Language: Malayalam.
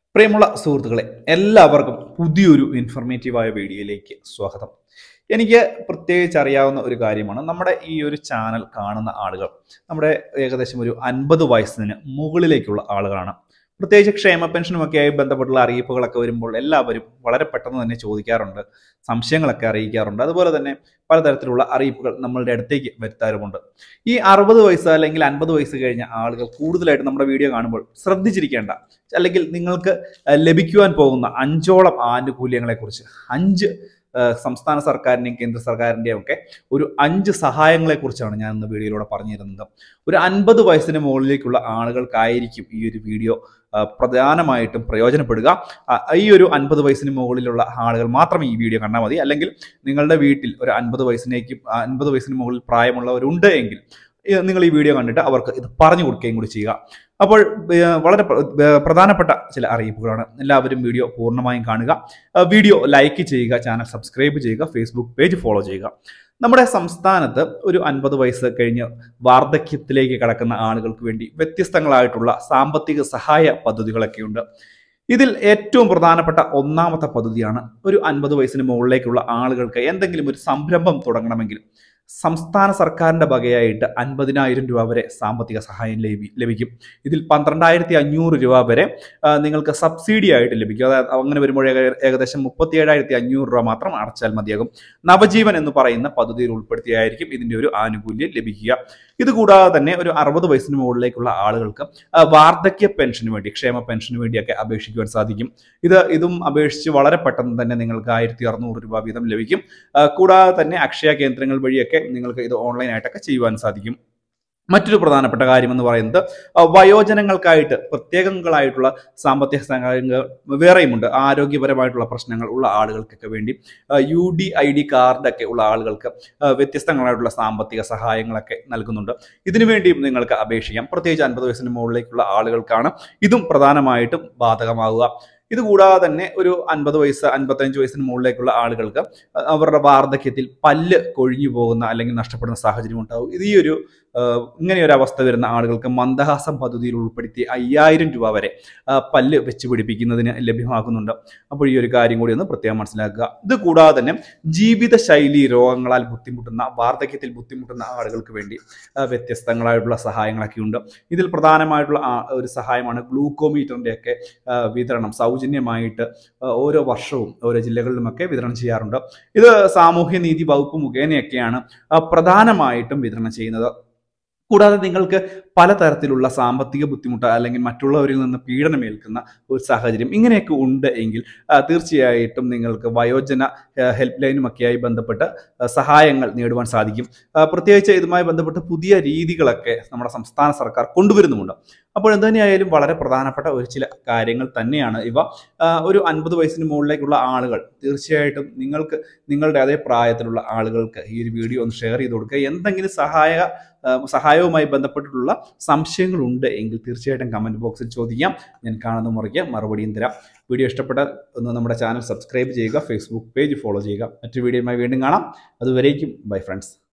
പ്രിയമുള്ള സുഹൃത്തുക്കളെ എല്ലാവർക്കും പുതിയൊരു ഇൻഫർമേറ്റീവായ വീഡിയോയിലേക്ക് സ്വാഗതം എനിക്ക് പ്രത്യേകിച്ച് അറിയാവുന്ന ഒരു കാര്യമാണ് നമ്മുടെ ഈ ഒരു ചാനൽ കാണുന്ന ആളുകൾ നമ്മുടെ ഏകദേശം ഒരു അൻപത് വയസ്സിന് മുകളിലേക്കുള്ള ആളുകളാണ് പ്രത്യേകിച്ച് ക്ഷേമ പെൻഷനുമൊക്കെയായി ബന്ധപ്പെട്ടുള്ള അറിയിപ്പുകളൊക്കെ വരുമ്പോൾ എല്ലാവരും വളരെ പെട്ടെന്ന് തന്നെ ചോദിക്കാറുണ്ട് സംശയങ്ങളൊക്കെ അറിയിക്കാറുണ്ട് അതുപോലെ തന്നെ പലതരത്തിലുള്ള അറിയിപ്പുകൾ നമ്മളുടെ അടുത്തേക്ക് വരുത്താറുമുണ്ട് ഈ അറുപത് വയസ്സ് അല്ലെങ്കിൽ അൻപത് വയസ്സ് കഴിഞ്ഞ ആളുകൾ കൂടുതലായിട്ട് നമ്മുടെ വീഡിയോ കാണുമ്പോൾ ശ്രദ്ധിച്ചിരിക്കേണ്ട അല്ലെങ്കിൽ നിങ്ങൾക്ക് അഹ് ലഭിക്കുവാൻ പോകുന്ന അഞ്ചോളം ആനുകൂല്യങ്ങളെക്കുറിച്ച് അഞ്ച് അഹ് സംസ്ഥാന സർക്കാരിൻ്റെയും കേന്ദ്ര സർക്കാരിൻ്റെയും ഒക്കെ ഒരു അഞ്ച് സഹായങ്ങളെക്കുറിച്ചാണ് ഞാൻ ഇന്ന് വീഡിയോയിലൂടെ പറഞ്ഞു തരുന്നത് ഒരു അൻപത് വയസ്സിന് മുകളിലേക്കുള്ള ആളുകൾക്കായിരിക്കും ഈ ഒരു വീഡിയോ അഹ് പ്രധാനമായിട്ടും പ്രയോജനപ്പെടുക അഹ് ഈ ഒരു അൻപത് വയസ്സിന് മുകളിലുള്ള ആളുകൾ മാത്രം ഈ വീഡിയോ കണ്ടാൽ മതി അല്ലെങ്കിൽ നിങ്ങളുടെ വീട്ടിൽ ഒരു അൻപത് വയസ്സിനേക്ക് അൻപത് വയസ്സിന് മുകളിൽ പ്രായമുള്ളവരുണ്ട് എങ്കിൽ ഈ- നിങ്ങൾ ഈ വീഡിയോ കണ്ടിട്ട് അവർക്ക് ഇത് പറഞ്ഞു കൊടുക്കുകയും കൂടി ചെയ്യുക അപ്പോൾ ഏർ വളരെ പ്ര- ഏർ പ്രധാനപ്പെട്ട ചില അറിയിപ്പുകളാണ് എല്ലാവരും വീഡിയോ പൂർണ്ണമായും കാണുക ഏർ വീഡിയോ ലൈക്ക് ചെയ്യുക ചാനൽ സബ്സ്ക്രൈബ് ചെയ്യുക ഫേസ്ബുക്ക് പേജ് ഫോളോ ചെയ്യുക നമ്മുടെ സംസ്ഥാനത്ത് ഒരു അൻപത് വയസ്സ് കഴിഞ്ഞ് വാർദ്ധക്യത്തിലേക്ക് കടക്കുന്ന ആളുകൾക്ക് വേണ്ടി വ്യത്യസ്തങ്ങളായിട്ടുള്ള സാമ്പത്തിക സഹായ പദ്ധതികളൊക്കെയുണ്ട് ഇതിൽ ഏറ്റവും പ്രധാനപ്പെട്ട ഒന്നാമത്തെ പദ്ധതിയാണ് ഒരു അൻപത് വയസ്സിന് മുകളിലേക്കുള്ള ആളുകൾക്ക് എന്തെങ്കിലും ഒരു സംരംഭം തുടങ്ങണമെങ്കിൽ സംസ്ഥാന സർക്കാരിന്റെ വകയായിട്ട് അൻപതിനായിരം രൂപ വരെ സാമ്പത്തിക സഹായം ലഭി- ലഭിക്കും ഇതിൽ പന്ത്രണ്ടായിരത്തി അഞ്ഞൂറ് രൂപ വരെ ആ, നിങ്ങൾക്ക് സബ്സിഡി ആയിട്ട് ലഭിക്കും അതായത് അങ്ങനെ വരുമ്പോൾ ഏക- ഏകദേശം മുപ്പത്തി ഏഴായിരത്തി അഞ്ഞൂറ് രൂപ മാത്രം അടച്ചാൽ മതിയാകും നവജീവൻ എന്ന് പറയുന്ന പദ്ധതിയിൽ ഉൾപ്പെടുത്തിയായിരിക്കും ഇതിന്റെ ഒരു ആനുകൂല്യം ലഭിക്കുക ഇതുകൂടാതെ തന്നെ ഒരു അറുപത് വയസ്സിന് മുകളിലേക്കുള്ള ആളുകൾക്ക് ആ, വാർദ്ധക്യ പെൻഷന് വേണ്ടി ക്ഷേമ പെൻഷന് വേണ്ടിയൊക്കെ അപേക്ഷിക്കുവാൻ സാധിക്കും ഇത് ഇതും അപേക്ഷിച്ച് വളരെ പെട്ടെന്ന് തന്നെ നിങ്ങൾക്ക് ആയിരത്തി അറുന്നൂറ് രൂപ വീതം ലഭിക്കും ആ, കൂടാതെ തന്നെ അക്ഷയ കേന്ദ്രങ്ങൾ വഴിയൊക്കെ നിങ്ങൾക്ക് ഇത് ഓൺലൈനായിട്ടൊക്കെ ചെയ്യുവാൻ സാധിക്കും മറ്റൊരു പ്രധാനപ്പെട്ട കാര്യം എന്ന് പറയുന്നത് ആ, വയോജനങ്ങൾക്കായിട്ട് പ്രത്യേകങ്ങളായിട്ടുള്ള സാമ്പത്തിക സഹായങ്ങൾ വേറെയുമുണ്ട് ആരോഗ്യപരമായിട്ടുള്ള പ്രശ്നങ്ങൾ ഉള്ള ആളുകൾക്കൊക്കെ വേണ്ടി യു ഡി ഐ ഡി കാർഡൊക്കെ ഉള്ള ആളുകൾക്ക് ആ, വ്യത്യസ്തങ്ങളായിട്ടുള്ള സാമ്പത്തിക സഹായങ്ങളൊക്കെ നൽകുന്നുണ്ട് ഇതിനു വേണ്ടിയും നിങ്ങൾക്ക് അപേക്ഷിക്കാം പ്രത്യേകിച്ച് അൻപത് വയസ്സിന് മുകളിലേക്കുള്ള ആളുകൾക്കാണ് ഇതും പ്രധാനമായിട്ടും ബാധകമാവുക ഇതുകൂടാതെ തന്നെ ഒരു അൻപത് വയസ്സ് അൻപത്തഞ്ച് വയസ്സിന് മുകളിലേക്കുള്ള ആളുകൾക്ക് അവരുടെ വാർദ്ധക്യത്തിൽ പല്ല് കൊഴിഞ്ഞു പോകുന്ന അല്ലെങ്കിൽ നഷ്ടപ്പെടുന്ന സാഹചര്യം ഉണ്ടാവും ഇത് ഈ ഒരു ആഹ് ഇങ്ങനെ ഒരു അവസ്ഥ വരുന്ന ആളുകൾക്ക് മന്ദഹാസം പദ്ധതിയിൽ ഉൾപ്പെടുത്തി അയ്യായിരം രൂപ വരെ ആ, പല്ല് വെച്ച് പിടിപ്പിക്കുന്നതിന് ലഭ്യമാക്കുന്നുണ്ട് അപ്പോൾ ഈ ഒരു കാര്യം കൂടി ഒന്ന് പ്രത്യേകം മനസ്സിലാക്കുക ഇത് കൂടാതെ തന്നെ ജീവിതശൈലി രോഗങ്ങളാൽ ബുദ്ധിമുട്ടുന്ന വാർദ്ധക്യത്തിൽ ബുദ്ധിമുട്ടുന്ന ആളുകൾക്ക് വേണ്ടി ആ, വ്യത്യസ്തങ്ങളായിട്ടുള്ള സഹായങ്ങളൊക്കെ ഉണ്ട് ഇതിൽ പ്രധാനമായിട്ടുള്ള ആ, ഒരു സഹായമാണ് ഗ്ലൂക്കോമീറ്ററിന്റെ ഒക്കെ ആ, വിതരണം സൗജന്യമായിട്ട് ആ, ഓരോ വർഷവും ഓരോ ജില്ലകളിലുമൊക്കെ വിതരണം ചെയ്യാറുണ്ട് ഇത് സാമൂഹ്യനീതി വകുപ്പ് മുഖേനയൊക്കെയാണ് ആ, പ്രധാനമായിട്ടും വിതരണം ചെയ്യുന്നത് കൂടാതെ നിങ്ങൾക്ക് പലതരത്തിലുള്ള സാമ്പത്തിക ബുദ്ധിമുട്ട് അല്ലെങ്കിൽ മറ്റുള്ളവരിൽ നിന്ന് പീഡനമേൽക്കുന്ന ഒരു സാഹചര്യം ഇങ്ങനെയൊക്കെ ഉണ്ട് എങ്കിൽ ആ, തീർച്ചയായിട്ടും നിങ്ങൾക്ക് വയോജന ആ, ഹെൽപ്പ് ലൈനുമൊക്കെയായി ബന്ധപ്പെട്ട് ആ, സഹായങ്ങൾ നേടുവാൻ സാധിക്കും ആ, പ്രത്യേകിച്ച് ഇതുമായി ബന്ധപ്പെട്ട് പുതിയ രീതികളൊക്കെ നമ്മുടെ സംസ്ഥാന സർക്കാർ കൊണ്ടുവരുന്നുമുണ്ട് അപ്പോൾ എന്ത് തന്നെയായാലും വളരെ പ്രധാനപ്പെട്ട ഒരു ചില കാര്യങ്ങൾ തന്നെയാണ് ഇവ ആ, ഒരു അൻപത് വയസ്സിന് മുകളിലേക്കുള്ള ആളുകൾ തീർച്ചയായിട്ടും നിങ്ങൾക്ക് നിങ്ങളുടെ അതേ പ്രായത്തിലുള്ള ആളുകൾക്ക് ഈ ഒരു വീഡിയോ ഒന്ന് ഷെയർ ചെയ്ത് കൊടുക്കുക എന്തെങ്കിലും സഹായ ആ, സഹായവുമായി ബന്ധപ്പെട്ടിട്ടുള്ള സംശയങ്ങളുണ്ട് എങ്കിൽ തീർച്ചയായിട്ടും കമൻറ്റ് ബോക്സിൽ ചോദിക്കാം ഞാൻ കാണുന്ന മുറയ്ക്ക് മറുപടിയും തരാം വീഡിയോ ഇഷ്ടപ്പെട്ടാൽ ഒന്ന് നമ്മുടെ ചാനൽ സബ്സ്ക്രൈബ് ചെയ്യുക ഫേസ്ബുക്ക് പേജ് ഫോളോ ചെയ്യുക മറ്റൊരു വീഡിയോയുമായി വീണ്ടും കാണാം അതുവരേക്കും ബൈ ഫ്രണ്ട്സ്